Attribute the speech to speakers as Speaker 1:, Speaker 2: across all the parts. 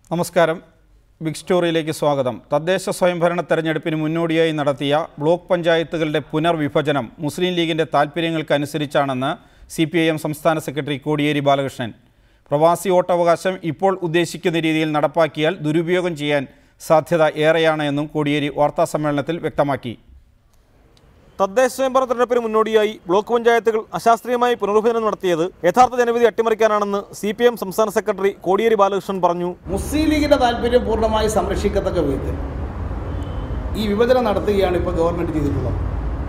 Speaker 1: നമസ്കാരം ബിഗ് സ്റ്റോറിയിലേക്ക് സ്വാഗതം തദ്ദേശ സ്വയംഭരണ തെരഞ്ഞെടുപ്പിന് മുന്നോടിയായി നടത്തിയ ബ്ലോക്ക് പഞ്ചായത്തുകളുടെ പുനർവിഭജനം മുസ്ലിം ലീഗിൻ്റെ താൽപ്പര്യങ്ങൾക്കനുസരിച്ചാണെന്ന് സി പി ഐ എം സംസ്ഥാന സെക്രട്ടറി കോടിയേരി ബാലകൃഷ്ണൻ പ്രവാസി വോട്ടവകാശം ഇപ്പോൾ ഉദ്ദേശിക്കുന്ന രീതിയിൽ നടപ്പാക്കിയാൽ ദുരുപയോഗം ചെയ്യാൻ സാധ്യത ഏറെയാണ് എന്നും കോടിയേരി വാർത്താസമ്മേളനത്തിൽ വ്യക്തമാക്കി
Speaker 2: തദ്ദേശ സ്വയംഭരണ തെരഞ്ഞെടുപ്പിന് മുന്നോടിയായി ബ്ലോക്ക് പഞ്ചായത്തുകൾ അശാസ്ത്രീയമായി പുനർവിഭജനം നടത്തിയത് യഥാർത്ഥ ജനവിധി അട്ടിമറിക്കാനാണെന്ന് സി പി എം സംസ്ഥാന സെക്രട്ടറി കോടിയേരി ബാലകൃഷ്ണൻ പറഞ്ഞു
Speaker 3: മുസ്ലിം ലീഗിന്റെ താല്പര്യം പൂർണ്ണമായി സംരക്ഷിക്കത്തക്ക വിധത്തിൽ ഈ വിഭജനം നടത്തുകയാണ് ഇപ്പോൾ ഗവൺമെന്റ് ചെയ്തിട്ടുള്ളത്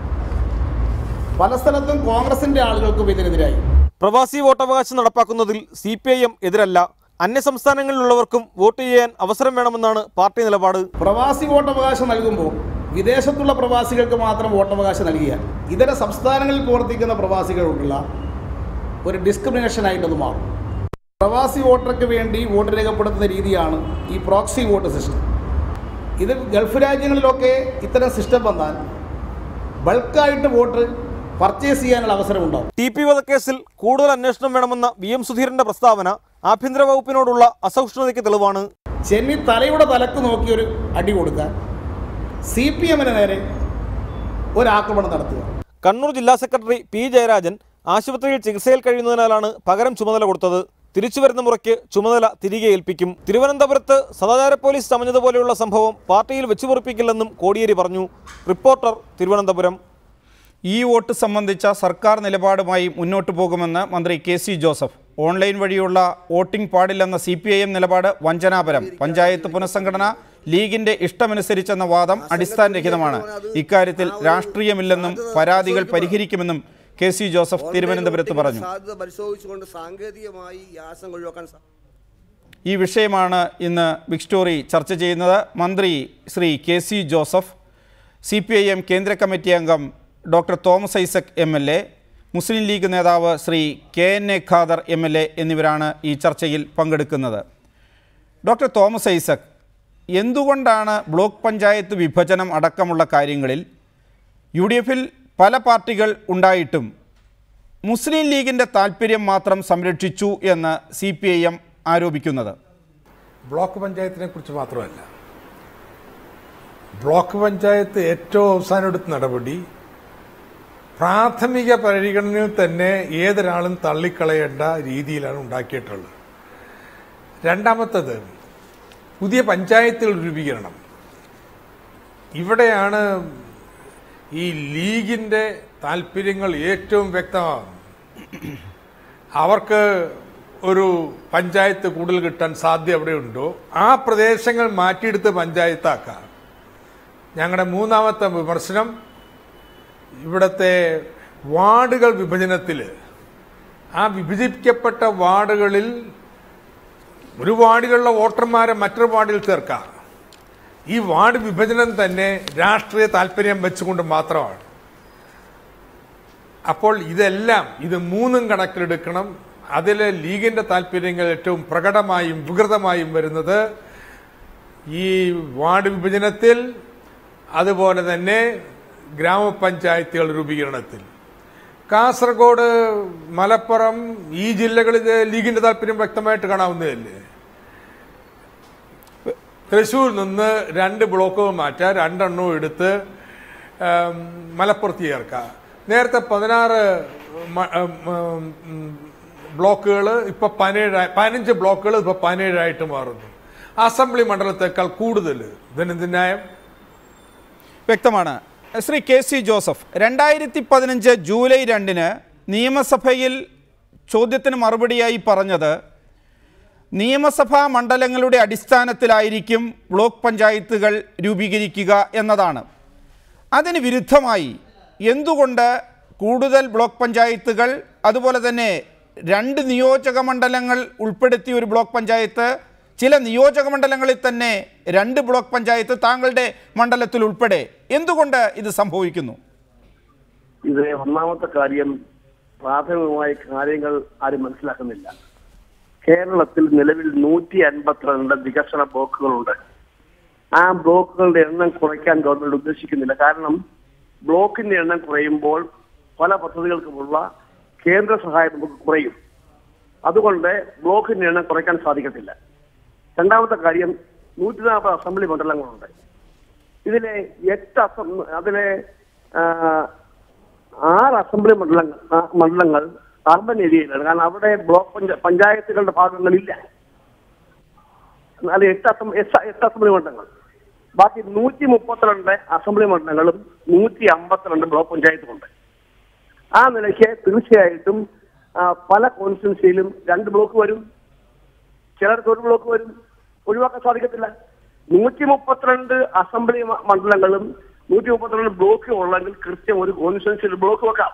Speaker 3: പല സ്ഥലത്തും കോൺഗ്രസിന്റെ ആളുകൾക്കും ഇതിനെതിരായി
Speaker 2: പ്രവാസി വോട്ടവകാശം നടപ്പാക്കുന്നതിൽ സി പി ഐ എം എതിരല്ല അന്യസംസ്ഥാനങ്ങളിലുള്ളവർക്കും വോട്ട് ചെയ്യാൻ അവസരം വേണമെന്നാണ് പാർട്ടി നിലപാട്
Speaker 3: പ്രവാസി വോട്ടവകാശം നൽകുമ്പോൾ വിദേശത്തുള്ള പ്രവാസികൾക്ക് മാത്രം വോട്ടവകാശം നൽകിയ ഇതര സംസ്ഥാനങ്ങളിൽ പ്രവർത്തിക്കുന്ന പ്രവാസികളുള്ള ഒരു ഡിസ്ക്രിമിനേഷനായിട്ടത് മാറും പ്രവാസി വോട്ടർക്ക് വേണ്ടി വോട്ട് രേഖപ്പെടുത്തുന്ന രീതിയാണ് ഈ പ്രോക്സി വോട്ട് സിസ്റ്റം ഇത് ഗൾഫ് രാജ്യങ്ങളിലൊക്കെ ഇത്തരം സിസ്റ്റം വന്നാൽ ബൾക്കായിട്ട് വോട്ട് പർച്ചേസ് ചെയ്യാനുള്ള അവസരമുണ്ടാവും
Speaker 2: ടി പി വധക്കേസിൽ കൂടുതൽ അന്വേഷണം വേണമെന്ന വി എം സുധീരന്റെ പ്രസ്താവന ആഭ്യന്തര വകുപ്പിനോടുള്ള അസഹിഷ്ണുതയ്ക്ക് തെളിവാണ്
Speaker 3: ചെന്നി തലയുടെ തലക്ക് നോക്കി ഒരു അടി കൊടുക്കാൻ സി പി എമ്മിന് നേരെ ഒരാക്രമണം നടത്തുക
Speaker 2: കണ്ണൂർ ജില്ലാ സെക്രട്ടറി പി ജയരാജൻ ആശുപത്രിയിൽ ചികിത്സയിൽ കഴിയുന്നതിനാലാണ് പകരം ചുമതല കൊടുത്തത് തിരിച്ചു വരുന്ന മുറയ്ക്ക് ചുമതല തിരികെ ഏൽപ്പിക്കും തിരുവനന്തപുരത്ത് സദാചാര പോലീസ് ചമഞ്ഞതുപോലെയുള്ള സംഭവം പാർട്ടിയിൽ വെച്ചുപൊറിപ്പിക്കില്ലെന്നും കോടിയേരി പറഞ്ഞു റിപ്പോർട്ടർ തിരുവനന്തപുരം
Speaker 1: ഈ വോട്ട് സംബന്ധിച്ച സർക്കാർ നിലപാടുമായി മുന്നോട്ട് പോകുമെന്ന് മന്ത്രി കെ സി ജോസഫ് ഓൺലൈൻ വഴിയുള്ള വോട്ടിംഗ് പാടില്ലെന്ന സി പി ഐ എം നിലപാട് വഞ്ചനാപരം പഞ്ചായത്ത് പുനഃസംഘടന ലീഗിന്റെ ഇഷ്ടമനുസരിച്ചെന്ന വാദം അടിസ്ഥാനരഹിതമാണ് ഇക്കാര്യത്തിൽ രാഷ്ട്രീയമില്ലെന്നും പരാതികൾ പരിഹരിക്കുമെന്നും കെ സി ജോസഫ് തിരുവനന്തപുരത്ത് പറഞ്ഞു
Speaker 4: സാധ്യത പരിശോധിച്ചുകൊണ്ട് സാങ്കേതികമായി ഈ ആശങ്ക ഒഴിവാക്കാൻ സാ-
Speaker 1: ഈ വിഷയമാണ് ഇന്ന് ബിഗ് സ്റ്റോറി ചർച്ച ചെയ്യുന്നത് മന്ത്രി Shri K C Joseph C P I M കേന്ദ്ര കമ്മിറ്റി അംഗം doctor Thomas Isaac M L A Muslim League നേതാവ് Shri K N A Khader M L A എന്നിവരാണ് ഈ ചർച്ചയിൽ പങ്കെടുക്കുന്നത് ഡോക്ടർ തോമസ് ഐസക് എന്തുകൊണ്ടാണ് ബ്ലോക്ക് പഞ്ചായത്ത് വിഭജനം അടക്കമുള്ള കാര്യങ്ങളിൽ യു ഡി എഫിൽ പല പാർട്ടികൾ ഉണ്ടായിട്ടും മുസ്ലിം ലീഗിൻ്റെ താല്പര്യം മാത്രം സംരക്ഷിച്ചു എന്ന് സി പി ഐ എം ആരോപിക്കുന്നത്
Speaker 5: ബ്ലോക്ക് പഞ്ചായത്തിനെ കുറിച്ച് മാത്രമല്ല ബ്ലോക്ക് പഞ്ചായത്ത് ഏറ്റവും അവസാനം എടുത്ത നടപടി പ്രാഥമിക പരിഗണനയിൽ തന്നെ ഏതൊരാളും തള്ളിക്കളയേണ്ട രീതിയിലാണ് ഉണ്ടാക്കിയിട്ടുള്ളത് രണ്ടാമത്തത് പുതിയ പഞ്ചായത്തുകൾ രൂപീകരണം ഇവിടെയാണ് ഈ ലീഗിന്റെ താല്പര്യങ്ങൾ ഏറ്റവും വ്യക്തമാകും അവർക്ക് ഒരു പഞ്ചായത്ത് കൂടുതൽ കിട്ടാൻ സാധ്യത എവിടെയുണ്ടോ ആ പ്രദേശങ്ങൾ മാറ്റിയെടുത്ത് പഞ്ചായത്താക്കാം ഞങ്ങളുടെ മൂന്നാമത്തെ വിമർശനം ഇവിടുത്തെ വാർഡുകൾ വിഭജനത്തിൽ ആ വിഭജിക്കപ്പെട്ട വാർഡുകളിൽ ഒരു വാർഡിലുള്ള വോട്ടർമാരെ മറ്റൊരു വാർഡിൽ ചേർക്കാം ഈ വാർഡ് വിഭജനം തന്നെ രാഷ്ട്രീയ താല്പര്യം വെച്ചുകൊണ്ട് മാത്രമാണ് അപ്പോൾ ഇതെല്ലാം ഇത് മൂന്നും കണക്കിലെടുക്കണം അതിലെ ലീഗിന്റെ താല്പര്യങ്ങൾ ഏറ്റവും പ്രകടമായും വികൃതമായും വരുന്നത് ഈ വാർഡ് വിഭജനത്തിൽ അതുപോലെ തന്നെ ഗ്രാമപഞ്ചായത്തുകൾ രൂപീകരണത്തിൽ കാസർഗോഡ് മലപ്പുറം ഈ ജില്ലകളിൽ ലീഗിന്റെ താല്പര്യം വ്യക്തമായിട്ട് കാണാവുന്നതല്ലേ തൃശൂർ നിന്ന് രണ്ട് ബ്ലോക്കുകൾ മാറ്റാം രണ്ടെണ്ണവും എടുത്ത് ഉം, മലപ്പുറത്ത് ചേർക്കാം നേരത്തെ പതിനാറ് മ- ഉം, ഉം, ബ്ലോക്കുകൾ ഇപ്പൊ പതിനേഴ് പതിനഞ്ച് ബ്ലോക്കുകൾ ഇപ്പൊ പതിനേഴായിട്ട് മാറുന്നു അസംബ്ലി മണ്ഡലത്തേക്കാൾ കൂടുതൽ ധനന്യായം
Speaker 1: വ്യക്തമാണ് ശ്രീ കെ സി ജോസഫ് രണ്ടായിരത്തി പതിനഞ്ച് ജൂലൈ രണ്ടിന് നിയമസഭയിൽ ചോദ്യത്തിന് മറുപടിയായി പറഞ്ഞത് നിയമസഭാ മണ്ഡലങ്ങളുടെ അടിസ്ഥാനത്തിലായിരിക്കും ബ്ലോക്ക് പഞ്ചായത്തുകൾ രൂപീകരിക്കുക എന്നതാണ് അതിന് വിരുദ്ധമായി എന്തുകൊണ്ട് കൂടുതൽ ബ്ലോക്ക് പഞ്ചായത്തുകൾ അതുപോലെ തന്നെ രണ്ട് നിയോജക മണ്ഡലങ്ങൾ ഉൾപ്പെടുത്തിയ ഒരു ബ്ലോക്ക് പഞ്ചായത്ത് ചില നിയോജക മണ്ഡലങ്ങളിൽ തന്നെ രണ്ട് ബ്ലോക്ക് പഞ്ചായത്ത് താങ്കളുടെ മണ്ഡലത്തിൽ ഉൾപ്പെടെ എന്തുകൊണ്ട് ഇത് സംഭവിക്കുന്നു
Speaker 6: ഇത് ഒന്നാമത്തെ കാര്യം പ്രാഥമികമായ കാര്യങ്ങൾ ആരും മനസ്സിലാക്കുന്നില്ല കേരളത്തിൽ നിലവിൽ നൂറ്റി അൻപത്തിരണ്ട് വികസന ബ്ലോക്കുകളുണ്ട് ആ ബ്ലോക്കുകളുടെ എണ്ണം കുറയ്ക്കാൻ ഗവൺമെന്റ് ഉദ്ദേശിക്കുന്നില്ല കാരണം ബ്ലോക്കിന്റെ എണ്ണം കുറയുമ്പോൾ പല പദ്ധതികൾക്കുമുള്ള കേന്ദ്ര സഹായം നമുക്ക് കുറയും അതുകൊണ്ട് ബ്ലോക്കിന്റെ എണ്ണം കുറയ്ക്കാൻ സാധിക്കത്തില്ല രണ്ടാമത്തെ കാര്യം നൂറ്റി നാൽപ്പത് അസംബ്ലി മണ്ഡലങ്ങളുണ്ട് ഇതിലെ എട്ട് അസം അതിലെ ആ, ആറ് അസംബ്ലി മണ്ഡലങ്ങൾ ആ, മണ്ഡലങ്ങൾ അർബൻ ഏരിയയിലാണ് കാരണം അവിടെ ബ്ലോക്ക് പഞ്ച- പഞ്ചായത്തുകളുടെ ഭാഗങ്ങളില്ല അല്ല എട്ട് അസം എസ്- എട്ട് അസംബ്ലി മണ്ഡലങ്ങൾ ബാക്കി നൂറ്റി മുപ്പത്തിരണ്ട് അസംബ്ലി മണ്ഡലങ്ങളും നൂറ്റി അമ്പത്തിരണ്ട് ബ്ലോക്ക് പഞ്ചായത്തുമുണ്ട് ആ നിലയ്ക്ക് തീർച്ചയായിട്ടും ആ, പല കോൺസ്റ്റിറ്റ്യൻസിയിലും രണ്ട് ബ്ലോക്ക് വരും ചിലർക്ക് ഒരു ബ്ലോക്ക് വരും ഒഴിവാക്കാൻ സാധിക്കത്തില്ല നൂറ്റി മുപ്പത്തിരണ്ട് അസംബ്ലി മ- മണ്ഡലങ്ങളും നൂറ്റി മുപ്പത്തിരണ്ട് ബ്ലോക്കും ഉള്ളെങ്കിൽ കൃത്യം ഒരു കോൺസ്റ്റിറ്റ്യൻസിയിൽ ബ്ലോക്ക് വെക്കാം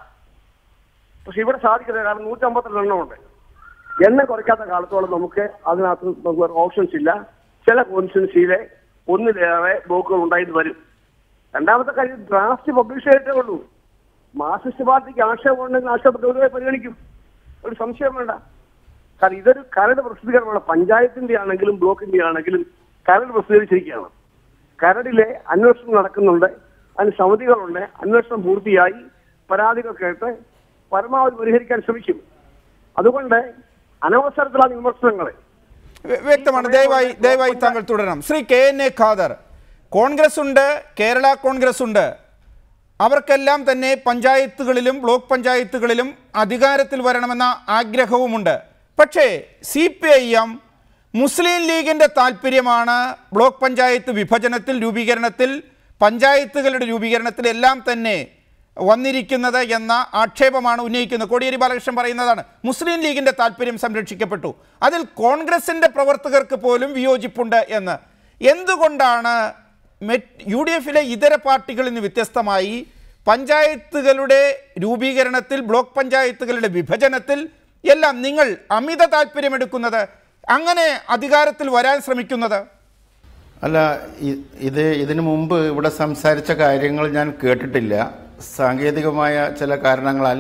Speaker 6: പക്ഷെ ഇവിടെ സാധിക്കില്ല കാരണം നൂറ്റി അമ്പത്തിരണ്ട് എണ്ണം ഉണ്ട് എണ്ണം കുറയ്ക്കാത്ത കാലത്തോളം നമുക്ക് അതിനകത്ത് നമുക്ക് ഓപ്ഷൻസ് ഇല്ല ചില കോൺസ്റ്റിറ്റ്യൻസിയിലെ ഒന്നിലേറെ ബ്ലോക്കുകൾ ഉണ്ടായിട്ട് വരും രണ്ടാമത്തെ കാര്യം ഡ്രാഫ്റ്റ് പബ്ലിഷ് ചെയ്തിട്ടേ ഉള്ളൂ മാർക്സിസ്റ്റ് പാർട്ടിക്ക് ആക്ഷേപം ഉണ്ടെങ്കിൽ ആക്ഷേപം ഗൗരവമായി പരിഗണിക്കും ഒരു സംശയം വേണ്ട കാരണം ഇതൊരു കരട് പ്രസിദ്ധീകരണമാണ് പഞ്ചായത്തിന്റെ ആണെങ്കിലും ബ്ലോക്കിന്റെ ആണെങ്കിലും കരട് പ്രസിദ്ധീകരിച്ചിരിക്കുകയാണ് കരടിലെ അന്വേഷണം നടക്കുന്നുണ്ട് അതിന് സമിതികളുണ്ട് അന്വേഷണം പൂർത്തിയായി പരാതികൾ കേട്ട് പരമാവധി പരിഹരിക്കാൻ ശ്രമിക്കും അതുകൊണ്ട് അനവസരത്തിലുള്ള വിമർശനങ്ങളെ
Speaker 1: വ്യ- വ്യക്തമാണ് ദയവായി ദയവായി താങ്കൾ തുടരണം Shri K N A Khader Congress ഉണ്ട് കേരള കോൺഗ്രസ് ഉണ്ട് അവർക്കെല്ലാം തന്നെ പഞ്ചായത്തുകളിലും ബ്ലോക്ക് പഞ്ചായത്തുകളിലും അധികാരത്തിൽ വരണമെന്ന ആഗ്രഹവുമുണ്ട് പക്ഷേ C P I M Muslim ലീഗിൻ്റെ താല്പര്യമാണ് ബ്ലോക്ക് പഞ്ചായത്ത് വിഭജനത്തിൽ രൂപീകരണത്തിൽ പഞ്ചായത്തുകളുടെ രൂപീകരണത്തിൽ എല്ലാം തന്നെ വന്നിരിക്കുന്നത് എന്ന ആക്ഷേപമാണ് ഉന്നയിക്കുന്നത് കോടിയേരി ബാലകൃഷ്ണൻ പറയുന്നതാണ് മുസ്ലിം ലീഗിൻ്റെ താല്പര്യം സംരക്ഷിക്കപ്പെട്ടു അതിൽ കോൺഗ്രസിൻ്റെ പ്രവർത്തകർക്ക് പോലും വിയോജിപ്പുണ്ട് എന്ന് എന്തുകൊണ്ടാണ് മെറ്റ് യു ഡി എഫിലെ ഇതര പാർട്ടികളിൽ നിന്ന് വ്യത്യസ്തമായി പഞ്ചായത്തുകളുടെ രൂപീകരണത്തിൽ ബ്ലോക്ക് പഞ്ചായത്തുകളുടെ വിഭജനത്തിൽ എല്ലാം നിങ്ങൾ അമിത താല്പര്യമെടുക്കുന്നത് അങ്ങനെ അധികാരത്തിൽ വരാൻ ശ്രമിക്കുന്നത്
Speaker 7: അല്ല ഇ- ഇത് ഇതിനു മുമ്പ് ഇവിടെ സംസാരിച്ച കാര്യങ്ങൾ ഞാൻ കേട്ടിട്ടില്ല സാങ്കേതികമായ ചില കാരണങ്ങളാൽ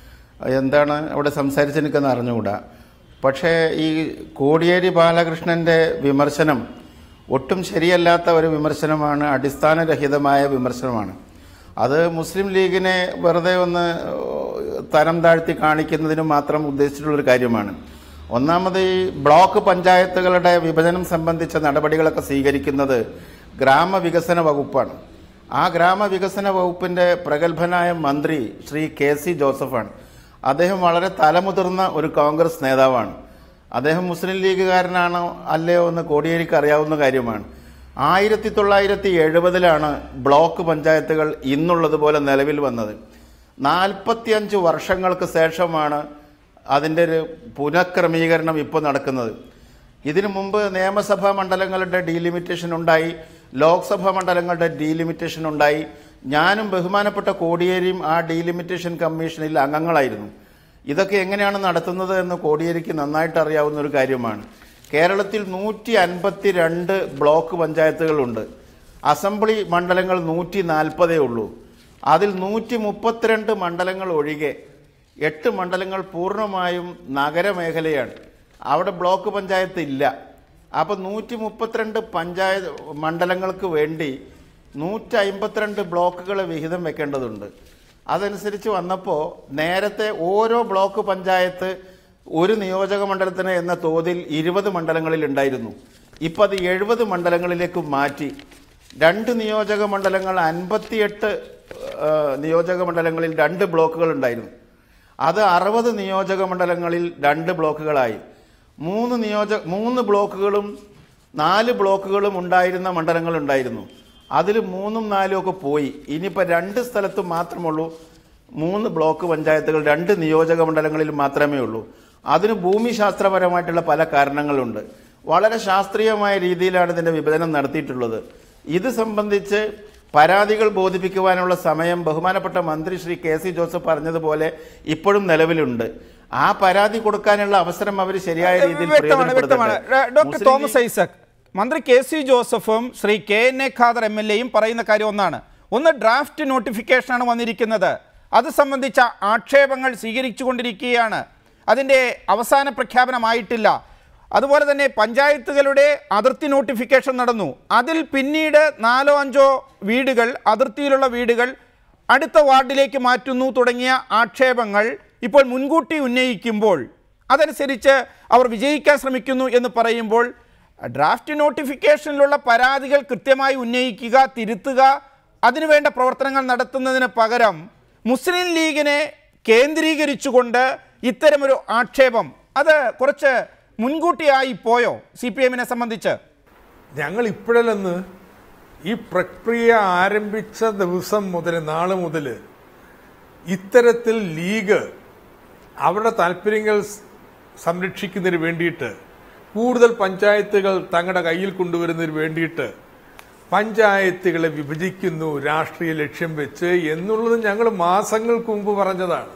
Speaker 7: എന്താണ് അവിടെ സംസാരിച്ചെനിക്കെന്ന് അറിഞ്ഞുകൂടാ പക്ഷേ ഈ കോടിയേരി ബാലകൃഷ്ണന്റെ വിമർശനം ഒട്ടും ശരിയല്ലാത്ത ഒരു വിമർശനമാണ് അടിസ്ഥാനരഹിതമായ വിമർശനമാണ് അത് മുസ്ലിം ലീഗിനെ വെറുതെ ഒന്ന് ഏഹ്, തരം താഴ്ത്തി കാണിക്കുന്നതിന് മാത്രം ഉദ്ദേശിച്ചിട്ടുള്ളൊരു കാര്യമാണ് ഒന്നാമത് ഈ ബ്ലോക്ക് പഞ്ചായത്തുകളുടെ വിഭജനം സംബന്ധിച്ച നടപടികളൊക്കെ സ്വീകരിക്കുന്നത് ഗ്രാമവികസന വകുപ്പാണ് ആ ഗ്രാമവികസന വകുപ്പിന്റെ പ്രഗത്ഭനായ മന്ത്രി ശ്രീ കെ സി ജോസഫാണ് അദ്ദേഹം വളരെ തലമുതിർന്ന ഒരു കോൺഗ്രസ് നേതാവാണ് അദ്ദേഹം മുസ്ലിം ലീഗുകാരനാണോ അല്ലയോ എന്ന് കോടിയേരിക്ക് അറിയാവുന്ന കാര്യമാണ് ആയിരത്തി തൊള്ളായിരത്തി എഴുപതിലാണ് ബ്ലോക്ക് പഞ്ചായത്തുകൾ ഇന്നുള്ളതുപോലെ നിലവിൽ വന്നത് നാൽപ്പത്തിയഞ്ച് വർഷങ്ങൾക്ക് ശേഷമാണ് അതിൻ്റെ ഒരു പുനഃക്രമീകരണം ഇപ്പോൾ നടക്കുന്നത് ഇതിനു മുമ്പ് നിയമസഭാ മണ്ഡലങ്ങളുടെ ഡീലിമിറ്റേഷൻ ഉണ്ടായി ലോക്സഭാ മണ്ഡലങ്ങളുടെ ഡീലിമിറ്റേഷൻ ഉണ്ടായി ഞാനും ബഹുമാനപ്പെട്ട കോടിയേരിയും ആ ഡീലിമിറ്റേഷൻ കമ്മീഷനിൽ അംഗങ്ങളായിരുന്നു ഇതൊക്കെ എങ്ങനെയാണ് നടത്തുന്നത് എന്ന് കോടിയേരിക്ക് നന്നായിട്ട് അറിയാവുന്ന ഒരു കാര്യമാണ് കേരളത്തിൽ നൂറ്റി അൻപത്തി രണ്ട് ബ്ലോക്ക് പഞ്ചായത്തുകളുണ്ട് അസംബ്ലി മണ്ഡലങ്ങൾ നൂറ്റി നാൽപ്പതേ ഉള്ളൂ അതിൽ നൂറ്റി മുപ്പത്തിരണ്ട് മണ്ഡലങ്ങൾ ഒഴികെ എട്ട് മണ്ഡലങ്ങൾ പൂർണ്ണമായും നഗരമേഖലയാണ് അവിടെ ബ്ലോക്ക് പഞ്ചായത്ത് ഇല്ല അപ്പോൾ നൂറ്റി മുപ്പത്തിരണ്ട് പഞ്ചായത്ത് മണ്ഡലങ്ങൾക്ക് വേണ്ടി നൂറ്റി അമ്പത്തിരണ്ട് ബ്ലോക്കുകൾ വിഹിതം വെക്കേണ്ടതുണ്ട് അതനുസരിച്ച് വന്നപ്പോൾ നേരത്തെ ഓരോ ബ്ലോക്ക് പഞ്ചായത്ത് ഒരു നിയോജക മണ്ഡലത്തിന് എന്ന തോതിൽ ഇരുപത് മണ്ഡലങ്ങളിൽ ഉണ്ടായിരുന്നു ഇപ്പം അത് എഴുപത് മണ്ഡലങ്ങളിലേക്ക് മാറ്റി രണ്ട് നിയോജക മണ്ഡലങ്ങൾ അൻപത്തിയെട്ട് നിയോജക മണ്ഡലങ്ങളിൽ രണ്ട് ബ്ലോക്കുകൾ ഉണ്ടായിരുന്നു അത് അറുപത് നിയോജക മണ്ഡലങ്ങളിൽ രണ്ട് ബ്ലോക്കുകളായി മൂന്ന് നിയോജക മൂന്ന് ബ്ലോക്കുകളും നാല് ബ്ലോക്കുകളും ഉണ്ടായിരുന്ന മണ്ഡലങ്ങൾ ഉണ്ടായിരുന്നു അതിൽ മൂന്നും നാലും ഒക്കെ പോയി ഇനിയിപ്പോൾ രണ്ട് സ്ഥലത്ത് മാത്രമുള്ളൂ മൂന്ന് ബ്ലോക്ക് പഞ്ചായത്തുകൾ രണ്ട് നിയോജക മണ്ഡലങ്ങളിൽ മാത്രമേ ഉള്ളൂ അതിന് ഭൂമിശാസ്ത്രപരമായിട്ടുള്ള പല കാരണങ്ങളുണ്ട് വളരെ ശാസ്ത്രീയമായ രീതിയിലാണ് ഇതിന്റെ വിഭജനം നടത്തിയിട്ടുള്ളത് ഇത് സംബന്ധിച്ച് പരാതികൾ ബോധിപ്പിക്കുവാനുള്ള സമയം ബഹുമാനപ്പെട്ട മന്ത്രി ശ്രീ കെ സി ജോസഫ് പറഞ്ഞതുപോലെ ഇപ്പോഴും നിലവിലുണ്ട് ആ പരാതി കൊടുക്കാനുള്ള അവസരം അവർ ശരിയായ രീതിയിൽ
Speaker 1: വ്യക്തമാണ് വ്യക്തമാണ്
Speaker 7: പ്രയോജനപ്പെടുത്തട്ടെ.
Speaker 1: ഡോക്ടർ
Speaker 7: മുസ്ലിം
Speaker 1: തോമസ് ഐസക് മന്ത്രി കെ സി ജോസഫും Shri K N A Khader M L എയും പറയുന്ന കാര്യം ഒന്നാണ് ഒന്ന് ഡ്രാഫ്റ്റ് നോട്ടിഫിക്കേഷനാണ് വന്നിരിക്കുന്നത് അത് സംബന്ധിച്ച ആക്ഷേപങ്ങൾ സ്വീകരിച്ചുകൊണ്ടിരിക്കുകയാണ് അതിൻ്റെ അവസാന പ്രഖ്യാപനമായിട്ടില്ല അതുപോലെ തന്നെ പഞ്ചായത്തുകളുടെ അതിർത്തി നോട്ടിഫിക്കേഷൻ നടന്നു അതിൽ പിന്നീട് നാലോ അഞ്ചോ വീടുകൾ അതിർത്തിയിലുള്ള വീടുകൾ അടുത്ത വാർഡിലേക്ക് മാറ്റുന്നു തുടങ്ങിയ ആക്ഷേപങ്ങൾ ഇപ്പോൾ മുൻകൂട്ടി ഉന്നയിക്കുമ്പോൾ അതനുസരിച്ച് അവർ വിജയിക്കാൻ ശ്രമിക്കുന്നു എന്ന് പറയുമ്പോൾ ഡ്രാഫ്റ്റ് നോട്ടിഫിക്കേഷനിലുള്ള പരാതികൾ കൃത്യമായി ഉന്നയിക്കുക തിരുത്തുക അതിനുവേണ്ട പ്രവർത്തനങ്ങൾ നടത്തുന്നതിന് പകരം മുസ്ലിം ലീഗിനെ കേന്ദ്രീകരിച്ചുകൊണ്ട് ഇത്തരമൊരു ആക്ഷേപം അത് കുറച്ച് മുൻകൂട്ടിയായി പോയോ സി പി എമ്മിനെ സംബന്ധിച്ച്
Speaker 5: ഞങ്ങൾ ഇപ്പോഴല്ലെന്ന് ഈ പ്രക്രിയ ആരംഭിച്ച ദിവസം മുതൽ നാള് മുതൽ ഇത്തരത്തിൽ ലീഗ് അവരുടെ താല്പര്യങ്ങൾ സ് സംരക്ഷിക്കുന്നതിന് വേണ്ടിയിട്ട് കൂടുതൽ പഞ്ചായത്തുകൾ തങ്ങളുടെ കയ്യിൽ കൊണ്ടുവരുന്നതിന് വേണ്ടിയിട്ട് പഞ്ചായത്തുകളെ വിഭജിക്കുന്നു രാഷ്ട്രീയ ലക്ഷ്യം വെച്ച് എന്നുള്ളത് ഞങ്ങൾ മാസങ്ങൾക്ക് മുമ്പ് പറഞ്ഞതാണ്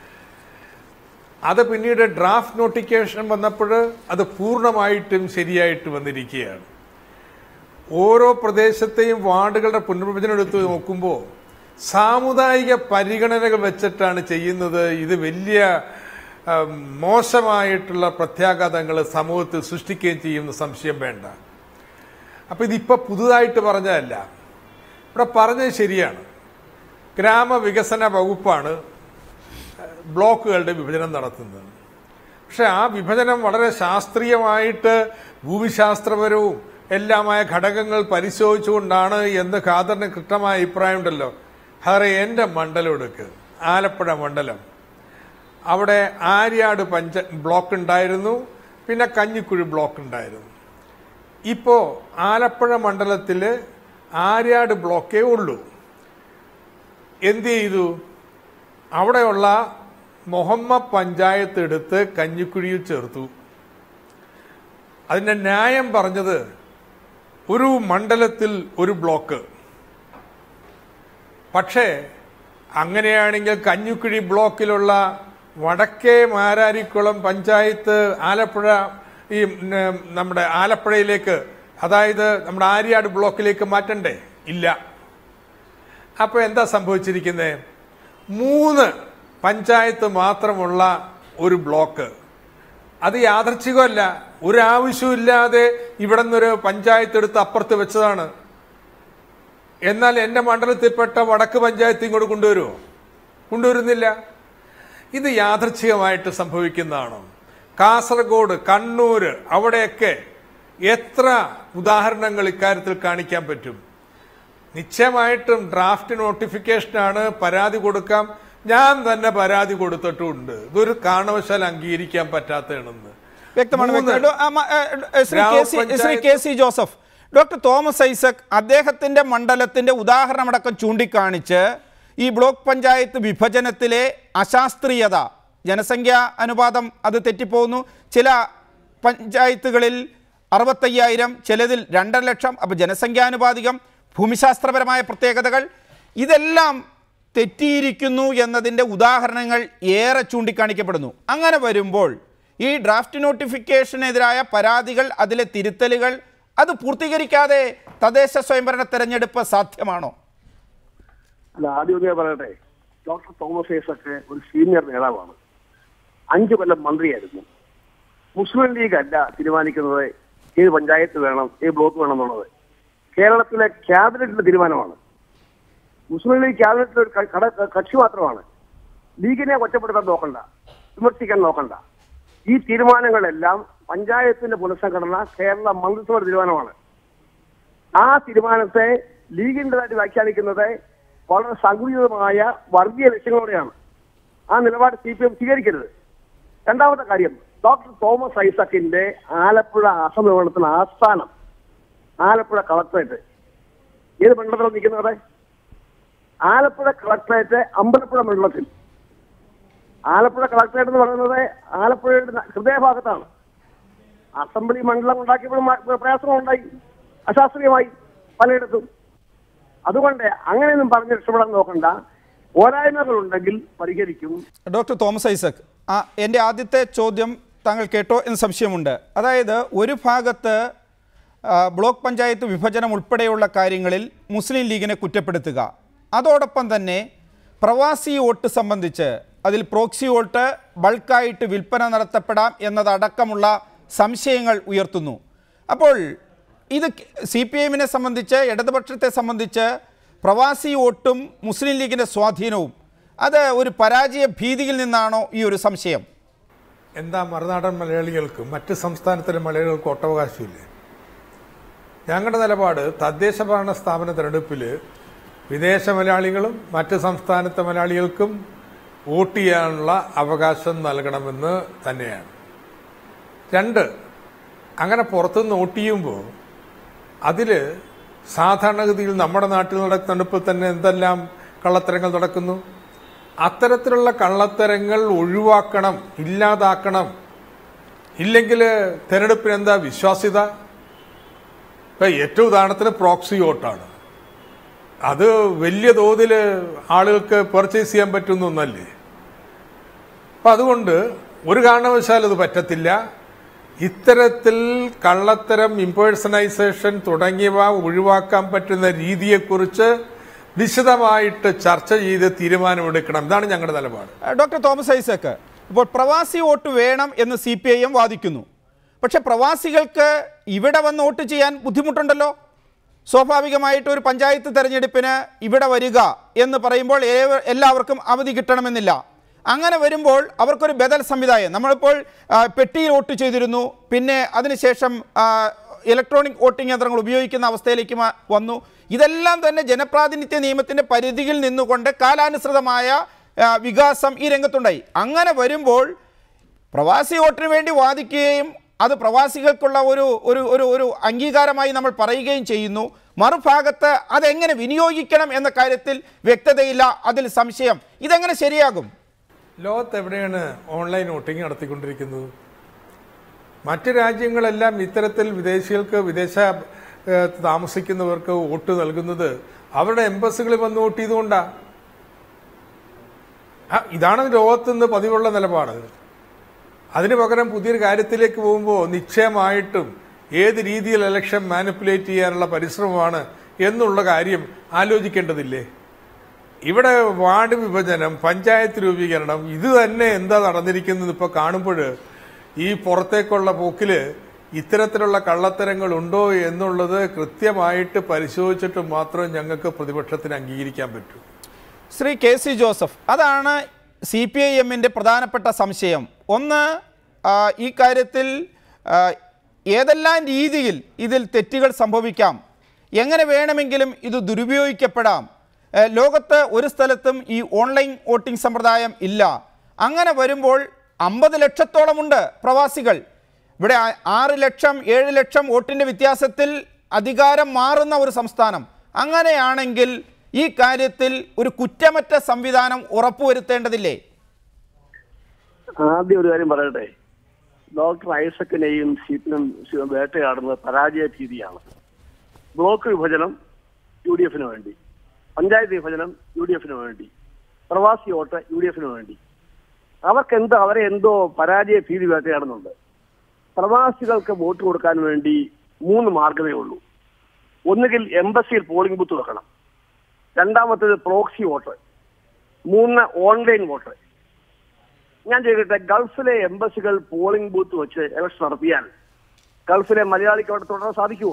Speaker 5: അത് പിന്നീട് ഡ്രാഫ്റ്റ് നോട്ടിഫിക്കേഷൻ വന്നപ്പോൾ അത് പൂർണ്ണമായിട്ടും ശരിയായിട്ട് വന്നിരിക്കുകയാണ് ഓരോ പ്രദേശത്തെയും വാർഡുകളുടെ പുനർവിഭജനം എടുത്ത് നോക്കുമ്പോൾ സാമുദായിക പരിഗണനകൾ വെച്ചിട്ടാണ് ചെയ്യുന്നത് ഇത് വലിയ ആ, മോശമായിട്ടുള്ള പ്രത്യാഘാതങ്ങൾ സമൂഹത്തിൽ സൃഷ്ടിക്കുകയും ചെയ്യുന്ന സംശയം വേണ്ട അപ്പൊ ഇതിപ്പോ പുതുതായിട്ട് പറഞ്ഞതല്ല ഇവിടെ പറഞ്ഞത് ശരിയാണ് ഗ്രാമവികസന വകുപ്പാണ് ബ്ലോക്കുകളുടെ വിഭജനം നടത്തുന്നത് പക്ഷെ ആ വിഭജനം വളരെ ശാസ്ത്രീയമായിട്ട് ഭൂമിശാസ്ത്രപരവും എല്ലാമായ ഘടകങ്ങൾ പരിശോധിച്ചുകൊണ്ടാണ് എന്ന് ഖാദറിന് കൃത്യമായ അഭിപ്രായമുണ്ടല്ലോ ഹറെ എന്റെ മണ്ഡലം എടുക്ക് ആലപ്പുഴ മണ്ഡലം അവിടെ ആര്യാട് പഞ്ച ബ്ലോക്ക് ഉണ്ടായിരുന്നു പിന്നെ കഞ്ഞിക്കുഴി ബ്ലോക്ക് ഉണ്ടായിരുന്നു ഇപ്പോ ആലപ്പുഴ മണ്ഡലത്തില് ആര്യാട് ബ്ലോക്കേ ഉള്ളൂ എന്ത് ചെയ്തു അവിടെയുള്ള മുഹമ്മദ് പഞ്ചായത്ത് എടുത്ത് കഞ്ഞിക്കുഴിയിൽ ചേർത്തു അതിന്റെ ന്യായം പറഞ്ഞത് ഒരു മണ്ഡലത്തിൽ ഒരു ബ്ലോക്ക് പക്ഷേ അങ്ങനെയാണെങ്കിൽ കഞ്ഞിക്കുഴി ബ്ലോക്കിലുള്ള വടക്കേ മാരാരിക്കുളം പഞ്ചായത്ത് ആലപ്പുഴ ഈ ഉം, നമ്മുടെ ആലപ്പുഴയിലേക്ക് അതായത് നമ്മുടെ ആര്യാട് ബ്ലോക്കിലേക്ക് മാറ്റണ്ടേ ഇല്ല അപ്പൊ എന്താ സംഭവിച്ചിരിക്കുന്നത് മൂന്ന് പഞ്ചായത്ത് മാത്രമുള്ള ഒരു ബ്ലോക്ക് അത് യാദർച്ഛികമല്ല ഒരു ആവശ്യമില്ലാതെ ഇവിടെ നിന്നൊരു പഞ്ചായത്ത് എടുത്ത് അപ്പുറത്ത് വെച്ചതാണ് എന്നാൽ എന്റെ മണ്ഡലത്തിൽപ്പെട്ട വടക്ക് പഞ്ചായത്ത് ഇങ്ങോട്ട് കൊണ്ടുവരുമോ കൊണ്ടുവരുന്നില്ല ഇത് യാദർച്ഛികമായിട്ട് സംഭവിക്കുന്നതാണോ കാസർഗോഡ് കണ്ണൂര് അവിടെയൊക്കെ എത്ര ഉദാഹരണങ്ങൾ ഇക്കാര്യത്തിൽ കാണിക്കാൻ പറ്റും നിശ്ചയമായിട്ടും ഡ്രാഫ്റ്റ് നോട്ടിഫിക്കേഷനാണ് പരാതി കൊടുക്കാം ഞാൻ തന്നെ പരാതി കൊടുത്തിട്ടുമുണ്ട് ഇതൊരു കാരണവശാൽ അംഗീകരിക്കാൻ പറ്റാത്തതാണെന്ന്
Speaker 1: വ്യക്തമാണ്
Speaker 5: മൂന്ന്.
Speaker 1: വ്യക്തമാണ്. ഡോ- ആ, മ, ഏ, Shri K C- Shri K C Joseph doctor Thomas Isaac അദ്ദേഹത്തിന്റെ മണ്ഡലത്തിന്റെ ഉദാഹരണമടക്കം ചൂണ്ടിക്കാണിച്ച് ഈ ബ്ലോക്ക് പഞ്ചായത്ത് വിഭജനത്തിലെ അശാസ്ത്രീയത ജനസംഖ്യാ അനുപാതം അത് തെറ്റിപ്പോകുന്നു ചില പഞ്ചായത്തുകളിൽ അറുപത്തയ്യായിരം ചിലതിൽ രണ്ടര ലക്ഷം അപ്പോൾ ജനസംഖ്യാനുപാതികം ഭൂമിശാസ്ത്രപരമായ പ്രത്യേകതകൾ ഇതെല്ലാം തെറ്റിയിരിക്കുന്നു എന്നതിൻ്റെ ഉദാഹരണങ്ങൾ ഏറെ ചൂണ്ടിക്കാണിക്കപ്പെടുന്നു അങ്ങനെ വരുമ്പോൾ ഈ ഡ്രാഫ്റ്റ് നോട്ടിഫിക്കേഷനെതിരായ പരാതികൾ അതിലെ തിരുത്തലുകൾ അത് പൂർത്തീകരിക്കാതെ തദ്ദേശ സ്വയംഭരണ തെരഞ്ഞെടുപ്പ് സാധ്യമാണോ
Speaker 6: അല്ല ആദ്യം ഞാൻ പറയട്ടെ ഡോക്ടർ തോമസ് ഐസക്ക് ഒരു സീനിയർ നേതാവാണ് അഞ്ചു കൊല്ലം മന്ത്രിയായിരുന്നു മുസ്ലിം ലീഗ് അല്ല തീരുമാനിക്കുന്നത് ഏത് പഞ്ചായത്ത് വേണം ഏത് ബ്ലോക്ക് വേണം എന്നുള്ളത് കേരളത്തിലെ ക്യാബിനറ്റിന്റെ തീരുമാനമാണ് മുസ്ലിം ലീഗ് ക്യാബിനറ്റിലെ ഒരു ക- കട- കക്ഷി മാത്രമാണ് ലീഗിനെ ഒറ്റപ്പെടുത്താൻ നോക്കണ്ട വിമർശിക്കാൻ നോക്കണ്ട ഈ തീരുമാനങ്ങളെല്ലാം പഞ്ചായത്തിന്റെ പുനഃസംഘടന കേരള മന്ത്രിസഭയുടെ തീരുമാനമാണ് ആ തീരുമാനത്തെ ലീഗിൻ്റെതായിട്ട് വ്യാഖ്യാനിക്കുന്നത് വളരെ സങ്കുചിതമായ വർഗീയ ലക്ഷ്യങ്ങളോടെയാണ് ആ നിലപാട് സി പി എം സ്വീകരിക്കരുത് രണ്ടാമത്തെ കാര്യം ഡോക്ടർ തോമസ് ഐസക്കിന്റെ ആലപ്പുഴ അസംബ്ലി മണ്ഡലത്തിൽ ആസ്ഥാനം ആലപ്പുഴ കളക്ടറേറ്റ് ഏത് മണ്ഡലത്തിലാണ് നിൽക്കുന്നത് ആലപ്പുഴ കളക്ടറേറ്റ് അമ്പലപ്പുഴ മണ്ഡലത്തിൽ ആലപ്പുഴ കളക്ടറേറ്റ് എന്ന് പറയുന്നത് ആലപ്പുഴയുടെ ന- ഹൃദയഭാഗത്താണ് അസംബ്ലി മണ്ഡലം ഉണ്ടാക്കിയപ്പോൾ മ- പ്രയാസങ്ങളുണ്ടായി അശാസ്ത്രീയമായി പലയിടത്തും അതുകൊണ്ട് അങ്ങനെയൊന്നും പറഞ്ഞ് രക്ഷപ്പെടാൻ നോക്കണ്ട പോരായ്മകളുണ്ടെങ്കിൽ പരിഹരിക്കും
Speaker 1: ഡോക്ടർ തോമസ് ഐസക് ആ എൻ്റെ ആദ്യത്തെ ചോദ്യം താങ്കൾ കേട്ടോ എന്ന് സംശയമുണ്ട് അതായത് ഒരു ഭാഗത്ത് ആ, ബ്ലോക്ക് പഞ്ചായത്ത് വിഭജനം ഉൾപ്പെടെയുള്ള കാര്യങ്ങളിൽ മുസ്ലിം ലീഗിനെ കുറ്റപ്പെടുത്തുക അതോടൊപ്പം തന്നെ പ്രവാസി വോട്ട് സംബന്ധിച്ച് അതിൽ പ്രോക്സി വോട്ട് ബൾക്കായിട്ട് വിൽപ്പന നടത്തപ്പെടാം എന്നതടക്കമുള്ള സംശയങ്ങൾ ഉയർത്തുന്നു അപ്പോൾ ഇത് സി പി എമ്മിനെ സംബന്ധിച്ച് ഇടതുപക്ഷത്തെ സംബന്ധിച്ച് പ്രവാസി വോട്ടും മുസ്ലിം ലീഗിൻ്റെ സ്വാധീനവും അത് ഒരു പരാജയ ഭീതിയിൽ നിന്നാണോ ഈ ഒരു സംശയം
Speaker 5: എന്താ മറുനാടൻ മലയാളികൾക്ക് മറ്റ് സംസ്ഥാനത്തിലെ മലയാളികൾക്ക് വോട്ടവകാശമില്ലേ ഞങ്ങളുടെ നിലപാട് തദ്ദേശ ഭരണ സ്ഥാപന തെരഞ്ഞെടുപ്പിൽ വിദേശ മലയാളികളും മറ്റ് സംസ്ഥാനത്തെ മലയാളികൾക്കും വോട്ട് ചെയ്യാനുള്ള അവകാശം നൽകണമെന്ന് തന്നെയാണ് രണ്ട് അങ്ങനെ പുറത്തുനിന്ന് വോട്ട് ചെയ്യുമ്പോൾ അതിൽ സാധാരണഗതിയിൽ നമ്മുടെ നാട്ടിൽ നടക്കുന്ന തെരഞ്ഞെടുപ്പിൽ തന്നെ എന്തെല്ലാം കള്ളത്തരങ്ങൾ നടക്കുന്നു അത്തരത്തിലുള്ള കള്ളത്തരങ്ങൾ ഒഴിവാക്കണം ഇല്ലാതാക്കണം ഇല്ലെങ്കിൽ തെരഞ്ഞെടുപ്പിന് എന്താ വിശ്വാസ്യത ഇപ്പൊ ഏറ്റവും ഉദാഹരണത്തിന് പ്രോക്സി വോട്ടാണ് അത് വലിയ തോതിൽ ആളുകൾക്ക് പർച്ചേസ് ചെയ്യാൻ പറ്റുന്ന ഒന്നല്ലേ അപ്പൊ അതുകൊണ്ട് ഒരു കാരണവശാലും അത് പറ്റത്തില്ല ഇത്തരത്തിൽ കള്ളത്തരം ഇമ്പേഴ്സണൈസേഷൻ തുടങ്ങിയവ ഒഴിവാക്കാൻ പറ്റുന്ന രീതിയെക്കുറിച്ച് വിശദമായിട്ട് ചർച്ച ചെയ്ത് തീരുമാനമെടുക്കണം ഇതാണ് ഞങ്ങളുടെ നിലപാട്
Speaker 1: ഡോക്ടർ തോമസ് ഐസക്ക് ഇപ്പോൾ പ്രവാസി വോട്ട് വേണം എന്ന് സി പി ഐ എം വാദിക്കുന്നു പക്ഷെ പ്രവാസികൾക്ക് ഇവിടെ വന്ന് വോട്ട് ചെയ്യാൻ ബുദ്ധിമുട്ടുണ്ടല്ലോ സ്വാഭാവികമായിട്ട് ഒരു പഞ്ചായത്ത് തെരഞ്ഞെടുപ്പിന് ഇവിടെ വരിക എന്ന് പറയുമ്പോൾ ഏവ- എല്ലാവർക്കും അവധി കിട്ടണമെന്നില്ല അങ്ങനെ വരുമ്പോൾ അവർക്കൊരു ബദൽ സംവിധാനം നമ്മളിപ്പോൾ ആ, പെട്ടിയിൽ വോട്ട് ചെയ്തിരുന്നു പിന്നെ അതിനുശേഷം ആ, ഇലക്ട്രോണിക് വോട്ടിംഗ് യന്ത്രങ്ങൾ ഉപയോഗിക്കുന്ന അവസ്ഥയിലേക്ക് മാ- വന്നു ഇതെല്ലാം തന്നെ ജനപ്രാതിനിധ്യ നിയമത്തിൻ്റെ പരിധിയിൽ നിന്നുകൊണ്ട് കാലാനുസൃതമായ ആ, വികാസം ഈ രംഗത്തുണ്ടായി അങ്ങനെ വരുമ്പോൾ പ്രവാസി വോട്ടിന് വേണ്ടി വാദിക്കുകയും അത് പ്രവാസികൾക്കുള്ള ഒരു ഒരു ഒരു ഒരു അംഗീകാരമായി നമ്മൾ പറയുകയും ചെയ്യുന്നു മറുഭാഗത്ത് അതെങ്ങനെ വിനിയോഗിക്കണം എന്ന കാര്യത്തിൽ വ്യക്തതയില്ല അതിൽ സംശയം ഇതെങ്ങനെ ശരിയാകും
Speaker 5: ലോകത്ത് എവിടെയാണ് ഓൺലൈൻ വോട്ടിംഗ് നടത്തിക്കൊണ്ടിരിക്കുന്നത് മറ്റ് രാജ്യങ്ങളെല്ലാം ഇത്തരത്തിൽ വിദേശികൾക്ക് വിദേശ ഏഹ്, താമസിക്കുന്നവർക്ക് വോട്ട് നൽകുന്നത് അവരുടെ എംബസികളിൽ വന്ന് വോട്ട് ചെയ്തുകൊണ്ടാണ് ഇതാണ് ലോകത്ത് നിന്ന് പതിവുള്ള നിലപാട് അതിനു പകരം പുതിയൊരു കാര്യത്തിലേക്ക് പോകുമ്പോൾ നിശ്ചയമായിട്ടും ഏത് രീതിയിൽ ഇലക്ഷൻ മാനിപ്പുലേറ്റ് ചെയ്യാനുള്ള പരിശ്രമമാണ് എന്നുള്ള കാര്യം ആലോചിക്കേണ്ടതില്ലേ ഇവിടെ വാർഡ് വിഭജനം പഞ്ചായത്ത് രൂപീകരണം ഇത് തന്നെ എന്താ നടന്നിരിക്കുന്നത് ഇപ്പൊ കാണുമ്പോൾ ഈ പുറത്തേക്കുള്ള പോക്കില് ഇത്തരത്തിലുള്ള കള്ളത്തരങ്ങൾ ഉണ്ടോ എന്നുള്ളത് കൃത്യമായിട്ട് പരിശോധിച്ചിട്ട് മാത്രം ഞങ്ങൾക്ക് പ്രതിപക്ഷത്തിന് അംഗീകരിക്കാൻ പറ്റൂ
Speaker 1: ശ്രീ കെ സി ജോസഫ് അതാണ് സി പി ഐ എമ്മിൻ്റെ പ്രധാനപ്പെട്ട സംശയം ഒന്ന് ആ, ഈ കാര്യത്തിൽ ആ, ഏതെല്ലാം രീതിയിൽ ഇതിൽ തെറ്റുകൾ സംഭവിക്കാം എങ്ങനെ വേണമെങ്കിലും ഇത് ദുരുപയോഗിക്കപ്പെടാം ഏ, ലോകത്ത് ഒരു സ്ഥലത്തും ഈ ഓൺലൈൻ വോട്ടിംഗ് സമ്പ്രദായം ഇല്ല അങ്ങനെ വരുമ്പോൾ അമ്പത് ലക്ഷത്തോളമുണ്ട് പ്രവാസികൾ ഇവിടെ ആ- ആറ് ലക്ഷം ഏഴ് ലക്ഷം വോട്ടിൻ്റെ വ്യത്യാസത്തിൽ അധികാരം മാറുന്ന ഒരു സംസ്ഥാനം അങ്ങനെയാണെങ്കിൽ ഈ കാര്യത്തിൽ ഒരു കുറ്റമറ്റ സംവിധാനം ഉറപ്പുവരുത്തേണ്ടതില്ലേ
Speaker 6: ആദ്യം ഒരു കാര്യം പറയട്ടെ ഡോക്ടർ ഐസക്കിനെയും സീറ്റിനും വേട്ടയാടുന്നത് പരാജയ ഭീതിയാണ് ബ്ലോക്ക് വിഭജനം യു ഡി എഫിന് വേണ്ടി പഞ്ചായത്ത് വിഭജനം യു ഡി എഫിന് വേണ്ടി പ്രവാസി വോട്ട് യു ഡി എഫിന് വേണ്ടി അവർക്ക് എന്തോ അവരെ എന്തോ പരാജയ ഭീതി വേട്ടയാടുന്നുണ്ട് പ്രവാസികൾക്ക് വോട്ട് കൊടുക്കാൻ വേണ്ടി മൂന്ന് മാർഗമേ ഉള്ളൂ ഒന്നുകിൽ എംബസിയിൽ പോളിംഗ് ബൂത്ത് വെക്കണം രണ്ടാമത്തേത് പ്രോക്സി വോട്ട് മൂന്ന് ഓൺലൈൻ വോട്ട് ഞാൻ ചോദിക്കട്ടെ ഗൾഫിലെ എംബസികൾ പോളിംഗ് ബൂത്ത് വെച്ച് ഇലക്ഷൻ നടത്തിയാൽ ഗൾഫിലെ മലയാളിക്ക് അവിടെ തുടരാൻ സാധിക്കുമോ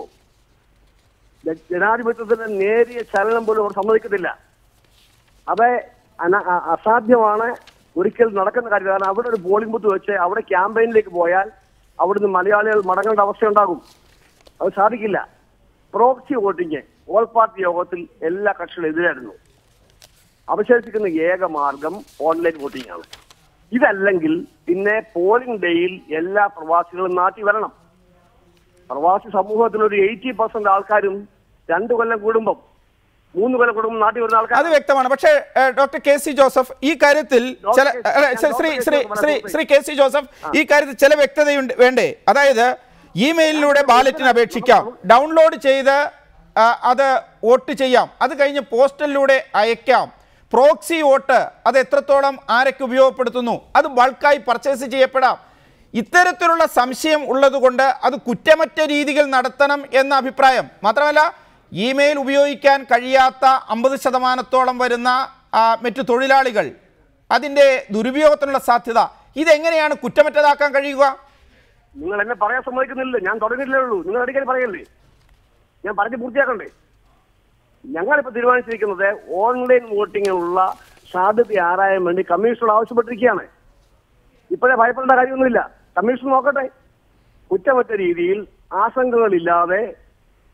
Speaker 6: ജ- ജനാധിപത്യത്തിന്റെ നേരിയ ചലനം പോലും അവർ സമ്മതിക്കത്തില്ല അത് അന- അ- അസാധ്യമാണ് ഒരിക്കൽ നടക്കുന്ന കാര്യം കാരണം അവിടെ ഒരു പോളിംഗ് ബൂത്ത് വെച്ച് അവിടെ ക്യാമ്പയിനിലേക്ക് പോയാൽ അവിടുന്ന് മലയാളികൾ മടങ്ങേണ്ട അവസ്ഥയുണ്ടാകും അത് സാധിക്കില്ല പ്രോക്സി വോട്ടിംഗ് ഓൾ പാർട്ടി യോഗത്തിൽ എല്ലാ കക്ഷികളും എതിരായിരുന്നു അവശേഷിക്കുന്ന ഏക മാർഗം ഓൺലൈൻ വോട്ടിംഗ് ആണ് ഇതല്ലെങ്കിൽ പിന്നെ പോളിംഗ് ഡേയിൽ എല്ലാ പ്രവാസികളും നാട്ടിൽ വരണം പ്രവാസി സമൂഹത്തിൽ ഒരു എയ്റ്റി പെർസെന്റ് ആൾക്കാരും രണ്ടു കൊല്ലം കൂടുമ്പം മൂന്ന് കൊല്ലം കൂടുമ്പോൾ നാട്ടിൽ വരുന്ന
Speaker 1: അത്
Speaker 6: ആൾക്കാർ
Speaker 1: വ്യക്തമാണ് പക്ഷേ ഏഹ്, ഡോക്ടർ കെ സി ജോസഫ് ഈ കാര്യത്തിൽ ചില
Speaker 6: ഡോക്ടർ കെ-
Speaker 1: അല്ല,
Speaker 6: ഞാൻ
Speaker 1: Shri Shri
Speaker 6: doctor
Speaker 1: Shri
Speaker 6: K-
Speaker 1: Shri
Speaker 6: doctor
Speaker 1: Shri K C Joseph ഈ കാര്യത്തിൽ ചില വ്യക്തതയുണ്ട് വേണ്ടേ അതായത് ഇമെയിലിലൂടെ ബാലറ്റിന് അപേക്ഷിക്കാം ഡൗൺലോഡ് ചെയ്ത് ആ, അത് വോട്ട് ചെയ്യാം അത് കഴിഞ്ഞ് പോസ്റ്റലിലൂടെ അയക്കാം പ്രോക്സി വോട്ട് അത് എത്രത്തോളം ആരൊക്കെ ഉപയോഗപ്പെടുത്തുന്നു അത് ബൾക്കായി പർച്ചേസ് ചെയ്യപ്പെടാം ഇത്തരത്തിലുള്ള സംശയം ഉള്ളതുകൊണ്ട് അത് കുറ്റമറ്റ രീതികൾ നടത്തണം എന്ന അഭിപ്രായം മാത്രമല്ല ഇമെയിൽ ഉപയോഗിക്കാൻ കഴിയാത്ത അമ്പത് ശതമാനത്തോളം വരുന്ന ആ, മറ്റു തൊഴിലാളികൾ അതിൻ്റെ ദുരുപയോഗത്തിനുള്ള സാധ്യത ഇതെങ്ങനെയാണ് കുറ്റമറ്റതാക്കാൻ കഴിയുക
Speaker 6: നിങ്ങൾ എന്നെ പറയാൻ സമ്മതിക്കുന്നില്ല ഞാൻ തുടങ്ങിയില്ലേ ഉള്ളൂ നിങ്ങൾ അടിക്കടി പറയല്ലേ ഞാൻ പറഞ്ഞ് പൂർത്തിയാക്കണ്ടേ ഞങ്ങളിപ്പോ തീരുമാനിച്ചിരിക്കുന്നത് ഓൺലൈൻ വോട്ടിങ്ങിനുള്ള സാധ്യത ആരായാൻ വേണ്ടി കമ്മീഷനോട് ആവശ്യപ്പെട്ടിരിക്കുകയാണ് ഇപ്പോഴേ ഭയപ്പെടേണ്ട കാര്യമൊന്നുമില്ല കമ്മീഷൻ നോക്കട്ടെ കുറ്റമറ്റ രീതിയിൽ ആശങ്കകളില്ലാതെ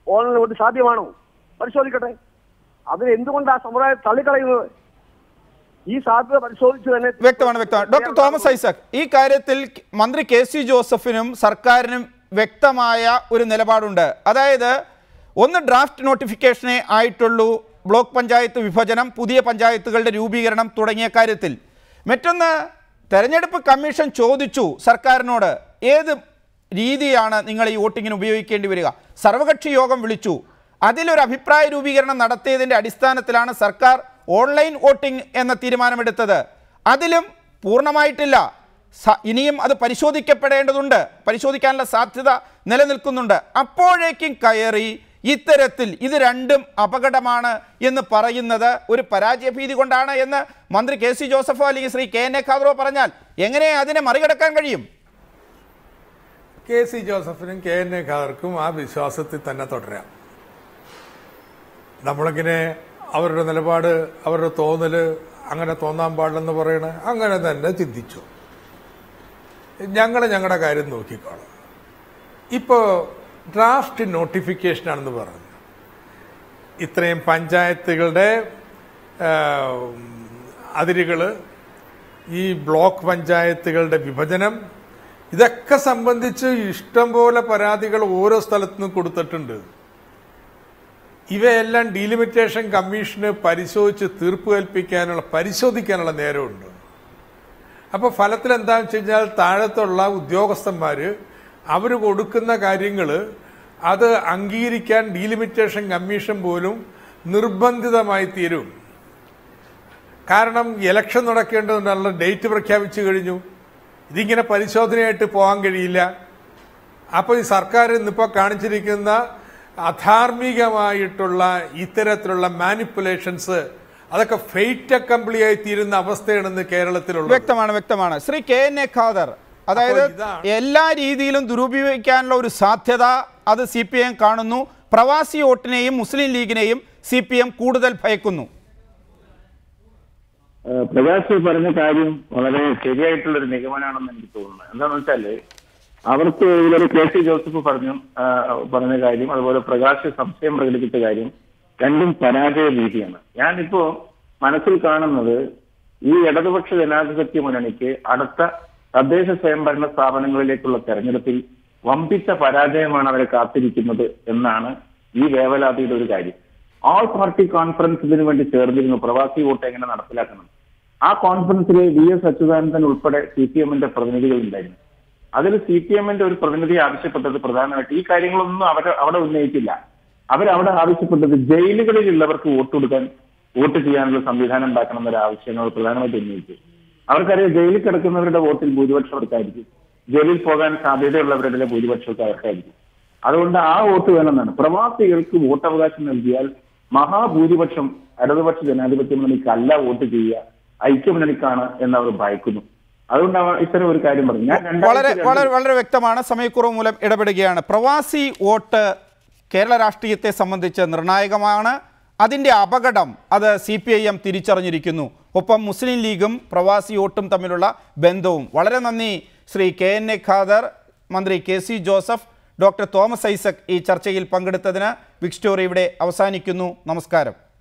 Speaker 6: ഓൺലൈൻ വോട്ട് സാധ്യമാണോ പരിശോധിക്കട്ടെ അതിന് എന്തുകൊണ്ട് ആ സമുദായം തള്ളിക്കളയുന്നത് ഈ സാധ്യത പരിശോധിച്ച് തന്നെ
Speaker 1: വ്യക്തമാണ് വ്യക്തമാണ് ഡോക്ടർ തോമസ് ഐസക് ഈ കാര്യത്തിൽ മന്ത്രി കെ സി ജോസഫിനും സർക്കാരിനും വ്യക്തമായ ഒരു നിലപാടുണ്ട് അതായത് ഒന്ന് ഡ്രാഫ്റ്റ് നോട്ടിഫിക്കേഷനേ ആയിട്ടുള്ളൂ ബ്ലോക്ക് പഞ്ചായത്ത് വിഭജനം പുതിയ പഞ്ചായത്തുകളുടെ രൂപീകരണം തുടങ്ങിയ കാര്യത്തിൽ മറ്റൊന്ന് തെരഞ്ഞെടുപ്പ് കമ്മീഷൻ ചോദിച്ചു സർക്കാരിനോട് ഏത് രീതിയാണ് നിങ്ങൾ ഈ വോട്ടിങ്ങിന് ഉപയോഗിക്കേണ്ടി വരിക സർവകക്ഷി യോഗം വിളിച്ചു അതിലൊരു അഭിപ്രായ രൂപീകരണം നടത്തിയതിൻ്റെ അടിസ്ഥാനത്തിലാണ് സർക്കാർ ഓൺലൈൻ വോട്ടിംഗ് എന്ന തീരുമാനമെടുത്തത് അതിലും പൂർണ്ണമായിട്ടില്ല സ- ഇനിയും അത് പരിശോധിക്കപ്പെടേണ്ടതുണ്ട് പരിശോധിക്കാനുള്ള സാധ്യത നിലനിൽക്കുന്നുണ്ട് അപ്പോഴേക്കും കയറി ഇത്തരത്തിൽ ഇത് രണ്ടും അപകടമാണ് എന്ന് പറയുന്നത് ഒരു പരാജയഭീതി കൊണ്ടാണ് എന്ന് മന്ത്രി കെ സി ജോസഫോ അല്ലെങ്കിൽ ശ്രീ കെ എൻ എ ഖാദറോ പറഞ്ഞാൽ എങ്ങനെ അതിനെ മറികടക്കാൻ കഴിയും
Speaker 5: കെ സി ജോസഫിനും കെ എൻ എ ഖാദർക്കും ആ വിശ്വാസത്തിൽ തന്നെ തുടരാം നമ്മളിങ്ങനെ അവരുടെ നിലപാട് അവരുടെ തോന്നല് അങ്ങനെ തോന്നാൻ പാടില്ലെന്ന് പറയണ അങ്ങനെ തന്നെ ചിന്തിച്ചു ഞങ്ങൾ ഞങ്ങളുടെ കാര്യം നോക്കിക്കോളാം ഇപ്പോൾ ഡ്രാഫ്റ്റ് നോട്ടിഫിക്കേഷനാണെന്ന് പറഞ്ഞു ഇത്രയും പഞ്ചായത്തുകളുടെ അതിരുകൾ ഈ ബ്ലോക്ക് പഞ്ചായത്തുകളുടെ വിഭജനം ഇതൊക്കെ സംബന്ധിച്ച് ഇഷ്ടംപോലെ പരാതികൾ ഓരോ സ്ഥലത്തു നിന്നും കൊടുത്തിട്ടുണ്ട് ഇവയെല്ലാം ഡീലിമിറ്റേഷൻ കമ്മീഷന് പരിശോധിച്ച് തീർപ്പ് കൽപ്പിക്കാനുള്ള പരിശോധിക്കാനുള്ള നേരമുണ്ട് അപ്പോൾ ഫലത്തിൽ എന്താണെന്ന് വെച്ച് കഴിഞ്ഞാൽ താഴത്തുള്ള ഉദ്യോഗസ്ഥന്മാര് അവർ കൊടുക്കുന്ന കാര്യങ്ങൾ അത് അംഗീകരിക്കാൻ ഡീലിമിറ്റേഷൻ കമ്മീഷൻ പോലും നിർബന്ധിതമായി തീരും കാരണം ഇലക്ഷൻ നടക്കേണ്ടതുള്ള ഡേറ്റ് പ്രഖ്യാപിച്ചു കഴിഞ്ഞു ഇതിങ്ങനെ പരിശോധനയായിട്ട് പോകാൻ കഴിയില്ല അപ്പോൾ ഈ സർക്കാർ ഇന്നിപ്പോൾ കാണിച്ചിരിക്കുന്ന അധാർമികമായിട്ടുള്ള ഇത്തരത്തിലുള്ള മാനിപ്പുലേഷൻസ് അതൊക്കെ ഫെയ്റ്റ് അക്കംപ്ലി ആയി തീരുന്ന അവസ്ഥയാണെന്ന് കേരളത്തിലുള്ളത്
Speaker 1: വ്യക്തമാണ് വ്യക്തമാണ് Shri K N A Khader അതായത്
Speaker 5: അപ്പോൾ ഇതാണ്-
Speaker 1: എല്ലാ രീതിയിലും ദുരുപയോഗിക്കാനുള്ള ഒരു സാധ്യത അത് സി പി എം കാണുന്നു പ്രവാസി വോട്ടിനെയും മുസ്ലിം ലീഗിനെയും സി പി എം കൂടുതൽ ഭയക്കുന്നു
Speaker 8: ഏഹ് പ്രകാശ് പറഞ്ഞ കാര്യം വളരെ ശരിയായിട്ടുള്ള ഒരു നിഗമനമാണെന്ന് എനിക്ക് തോന്നുന്നത് എന്താണെന്ന് വെച്ചാല് അവർക്ക് ഇതിലൊരു കെ സി ജോസഫ് പറഞ്ഞു ആഹ് പറഞ്ഞ കാര്യം അതുപോലെ പ്രകാശ് സംശയം പ്രകടിപ്പിച്ച കാര്യം രണ്ടും പരാജയ രീതിയാണ് ഞാനിപ്പോ മനസ്സിൽ കാണുന്നത് ഈ ഇടതുപക്ഷ ജനാധിപത്യ മുന്നണിക്ക് അടുത്ത തദ്ദേശ സ്വയംഭരണ സ്ഥാപനങ്ങളിലേക്കുള്ള തെരഞ്ഞെടുപ്പിൽ വമ്പിച്ച പരാജയമാണ് അവരെ കാത്തിരിക്കുന്നത് എന്നാണ് ഈ വേവലാതിയുടെ ഒരു കാര്യം ഓൾ പാർട്ടി കോൺഫറൻസ് ഇതിനു വേണ്ടി ചേർന്നിരുന്നു പ്രവാസി വോട്ട് എങ്ങനെ നടപ്പിലാക്കണം ആ കോൺഫറൻസിൽ വി എസ് അച്യുതാനന്ദൻ ഉൾപ്പെടെ സി പി എമ്മിന്റെ പ്രതിനിധികൾ ഉണ്ടായിരുന്നു അതിൽ സി പി എമ്മിന്റെ ഒരു പ്രതിനിധി ആവശ്യപ്പെട്ടത് പ്രധാനമായിട്ട് ഈ കാര്യങ്ങളൊന്നും അവർ അവിടെ ഉന്നയിച്ചില്ല അവരവിടെ ആവശ്യപ്പെട്ടത് ജയിലുകളിലുള്ളവർക്ക് വോട്ട് കൊടുക്കാൻ വോട്ട് ചെയ്യാനുള്ള സംവിധാനം ഉണ്ടാക്കണം എന്നൊരു ആവശ്യങ്ങൾ പ്രധാനമായിട്ട് ഉന്നയിച്ചു അവർക്കറിയാം ജയിലിൽ കിടക്കുന്നവരുടെ വോട്ടിൽ ഭൂരിപക്ഷം അവർക്കായിരിക്കും ജയിലിൽ പോകാൻ സാധ്യതയുള്ളവരുടെ ഭൂരിപക്ഷമൊക്കെ അവർക്കായിരിക്കും അതുകൊണ്ട് ആ വോട്ട് വേണമെന്നാണ് പ്രവാസികൾക്ക് വോട്ടവകാശം നൽകിയാൽ മഹാഭൂരിപക്ഷം ഇടതുപക്ഷ ജനാധിപത്യ മുന്നണിക്കല്ല വോട്ട് ചെയ്യുക ഐക്യമുന്നണിക്കാണ് എന്ന് അവർ ഭയക്കുന്നു അതുകൊണ്ടാണ് ഇത്തരം ഒരു കാര്യം പറഞ്ഞു ഞാൻ
Speaker 1: വളരെ
Speaker 8: രണ്ടായിരത്തി
Speaker 1: വളരെ വളരെ വ്യക്തമാണ് സമയക്കുറവ് മൂലം ഇടപെടുകയാണ് പ്രവാസി വോട്ട് കേരള രാഷ്ട്രീയത്തെ സംബന്ധിച്ച് നിർണായകമാണ് അതിൻ്റെ അപകടം അത് സി പി ഐ എം തിരിച്ചറിഞ്ഞിരിക്കുന്നു ഒപ്പം മുസ്ലിം ലീഗും പ്രവാസി വോട്ടും തമ്മിലുള്ള ബന്ധവും വളരെ നന്ദി Shri K N A Khader മന്ത്രി K C Joseph doctor Thomas Isaac ഈ ചർച്ചയിൽ പങ്കെടുത്തതിന് ബിഗ് സ്റ്റോറി ഇവിടെ അവസാനിക്കുന്നു നമസ്കാരം